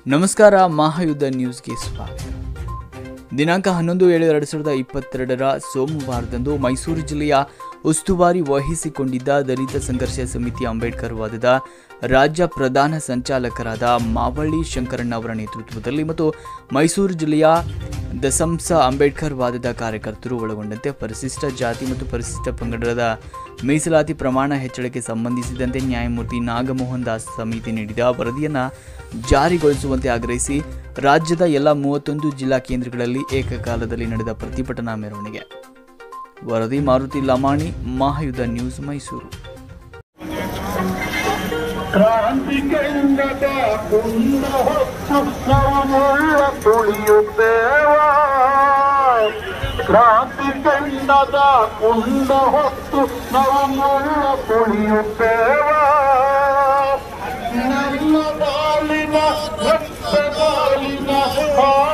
ನಮಸ್ಕಾರ ಮಹಾಯುದ್ಧ ನ್ಯೂಸ್ಗೆ ಸ್ವಾಗತ ದಿನಾಂಕ ಹನ್ನೊಂದು ಏಳು ಎರಡು ಸಾವಿರದ ಇಪ್ಪತ್ತೆರಡರ ಸೋಮವಾರದಂದು ಮೈಸೂರು ಜಿಲ್ಲೆಯ ಉಸ್ತುವಾರಿ ವಹಿಸಿಕೊಂಡಿದ್ದ ದಲಿತ ಸಂಘರ್ಷ ಸಮಿತಿ ಅಂಬೇಡ್ಕರ್ ವಾದದ ರಾಜ್ಯ ಪ್ರಧಾನ ಸಂಚಾಲಕರಾದ ಮಾವಳ್ಳಿ ಶಂಕರಣ್ಣ ಅವರ ನೇತೃತ್ವದಲ್ಲಿ ಮತ್ತು ಮೈಸೂರು ಜಿಲ್ಲೆಯ ದಸಂಸ ಅಂಬೇಡ್ಕರ್ ವಾದದ ಕಾರ್ಯಕರ್ತರು ಒಳಗೊಂಡಂತೆ ಪರಿಶಿಷ್ಟ ಜಾತಿ ಮತ್ತು ಪರಿಶಿಷ್ಟ ಪಂಗಡದ ಮೀಸಲಾತಿ ಪ್ರಮಾಣ ಹೆಚ್ಚಳಕ್ಕೆ ಸಂಬಂಧಿಸಿದಂತೆ ನ್ಯಾಯಮೂರ್ತಿ ನಾಗಮೋಹನ್ ದಾಸ್ ಸಮಿತಿ ನೀಡಿದ ವರದಿಯನ್ನು ಜಾರಿಗೊಳಿಸುವಂತೆ ಆಗ್ರಹಿಸಿ ರಾಜ್ಯದ ಎಲ್ಲ ಮೂವತ್ತೊಂದು ಜಿಲ್ಲಾ ಕೇಂದ್ರಗಳಲ್ಲಿ ಏಕಕಾಲದಲ್ಲಿ ನಡೆದ ಪ್ರತಿಭಟನಾ ಮೆರವಣಿಗೆ ವರದಿ ಮಾರುತಿ ಲಮಾಣಿ ಮಹಾಯುದ್ಧ ನ್ಯೂಸ್ ಮೈಸೂರು ಕ್ರಾಂತಿ ಕೆಂಡದ ಕುಂದ ಹೊತ್ತು ನವಮುಳ್ಳ ತುಳಿಯುತ್ತೇವ ಕ್ರಾಂತಿ ಕೆಂಡದ ಕುಂದ ಹೊತ್ತು ನವಮುಳ್ಳ ತುಳಿಯುತ್ತೇವ ನನ್ನ ಬಾಲಿನ ರಕ್ತ ಬಾಲಿನ